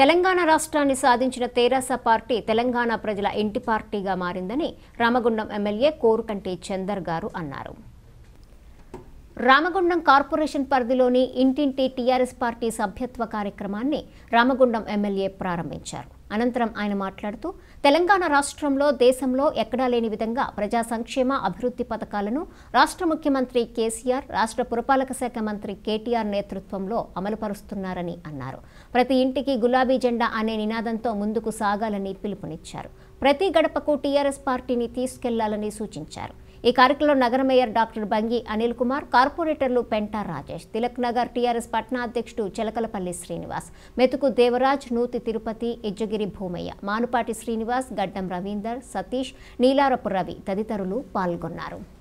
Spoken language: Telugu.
తెలంగాణ రాష్ట్రాన్ని సాధించిన తెరాస పార్టీ తెలంగాణ ప్రజల ఇంటి పార్టీగా మారిందని రామగుండం ఎమ్మెల్యే కోరుకంటి చందర్ గారు అన్నారు రామగుండం కార్పొరేషన్ పరిధిలోని ఇంటింటి టీఆర్ఎస్ పార్టీ సభ్యత్వ కార్యక్రమాన్ని రామగుండం ఎమ్మెల్యే ప్రారంభించారు అనంతరం ఆయన మాట్లాడుతూ తెలంగాణ రాష్ట్రంలో దేశంలో ఎక్కడా లేని విధంగా ప్రజా సంక్షేమ అభివృద్ధి పథకాలను రాష్ట్ర ముఖ్యమంత్రి కేసీఆర్ రాష్ట్ర పురపాలక శాఖ మంత్రి కేటీఆర్ నేతృత్వంలో అమలుపరుస్తున్నారని అన్నారు ప్రతి ఇంటికి గులాబీ జెండా అనే నినాదంతో ముందుకు సాగాలని పిలుపునిచ్చారు ప్రతి గడపకు టీఆర్ఎస్ పార్టీని తీసుకెళ్లాలని సూచించారు ఈ కార్యక్రమంలో నగర మేయర్ డాక్టర్ బంగి అనిల్ కుమార్ కార్పొరేటర్లు పెంటా రాజేష్ తిలక్ నగర్ టీఆర్ఎస్ పట్నా అధ్యక్షుడు చిలకలపల్లి శ్రీనివాస్ మెతుకు దేవరాజ్ నూతి తిరుపతి ఇజ్జగిరి భూమయ్య మానుపాటి శ్రీనివాస్ గడ్డం రవీందర్ సతీష్ నీలారపు రవి తదితరులు పాల్గొన్నారు